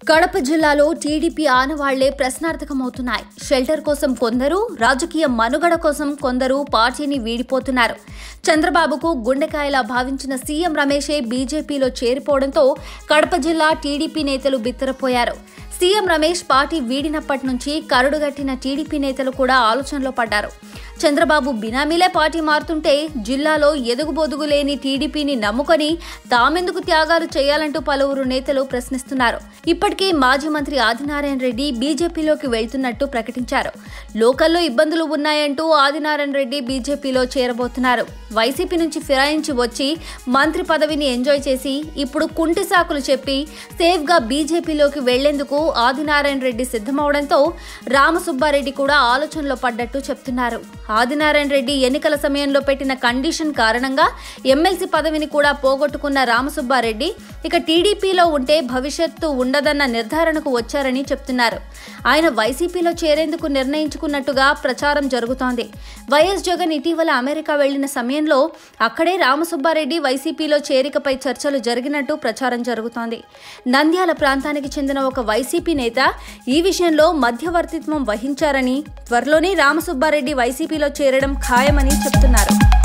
కడప జిల్లాలో TDP ఆనవాళ్లే ప్రశ్నార్థకమవుతున్నాయి shelter కోసం కొందరు రాజకీయ మనుగడ కోసం కొందరు పార్టీని వీడిపోతున్నారు చంద్రబాబుకు గుండెకాయలా భావించిన సీఎం రమేషే బీజేపీలో చేరిపోవడంతో కడప జిల్లా టీడీపీ నేతలు బిత్తరపోయారు సీఎం రమేష్ పార్టీ వీడినప్పటి నుంచి కరుడుగట్టిన టీడీపీ నేతలు కూడా ఆలోచనలో పడ్డారు చంద్రబాబు బినామీలే పార్టీ మారుతుంటే జిల్లాలో ఎదుగుబొదుగు లేని టీడీపీని నమ్ముకొని తామెందుకు త్యాగాలు చేయాలంటూ పలువురు నేతలు ప్రశ్నిస్తున్నారు ఇప్పటికే మాజీ మంత్రి ఆదినారాయణ రెడ్డి బీజేపీలోకి వెళ్తున్నట్టు ప్రకటించారు లోకల్లో ఇబ్బందులు ఉన్నాయంటూ ఆదినారాయణ రెడ్డి బీజేపీలో చేరబోతున్నారు వైసీపీ నుంచి ఫిరాయించి వచ్చి మంత్రి పదవిని ఎంజాయ్ చేసి ఇప్పుడు కుంటి సాకులు చెప్పి సేఫ్గా బీజేపీలోకి వెళ్లేందుకు ఆదినారాయణ రెడ్డి సిద్ధమవడంతో రామసుబ్బారెడ్డి కూడా ఆలోచనలో పడ్డట్టు చెప్తున్నారు ఆదినారాయణ రెడ్డి ఎన్నికల సమయంలో పెట్టిన కండిషన్ కారణంగా ఎమ్మెల్సీ పదవిని కూడా పోగొట్టుకున్న రామసుబ్బారెడ్డి ఇక టీడీపీలో ఉంటే భవిష్యత్తు ఉండదన్న నిర్ధారణకు వచ్చారని చెప్తున్నారు ఆయన వైసీపీలో చేరేందుకు నిర్ణయించుకున్నట్టుగా ప్రచారం జరుగుతోంది వైఎస్ జగన్ ఇటీవల అమెరికా వెళ్లిన సమయంలో అక్కడే రామసుబ్బారెడ్డి వైసీపీలో చేరికపై చర్చలు జరిగినట్టు ప్రచారం జరుగుతోంది నంద్యాల ప్రాంతానికి చెందిన ఒక వైసీపీ నేత ఈ విషయంలో మధ్యవర్తిత్వం వహించారని త్వరలోనే రామసుబ్బారెడ్డి వైసీపీలో చేరడం ఖాయమని చెప్తున్నారు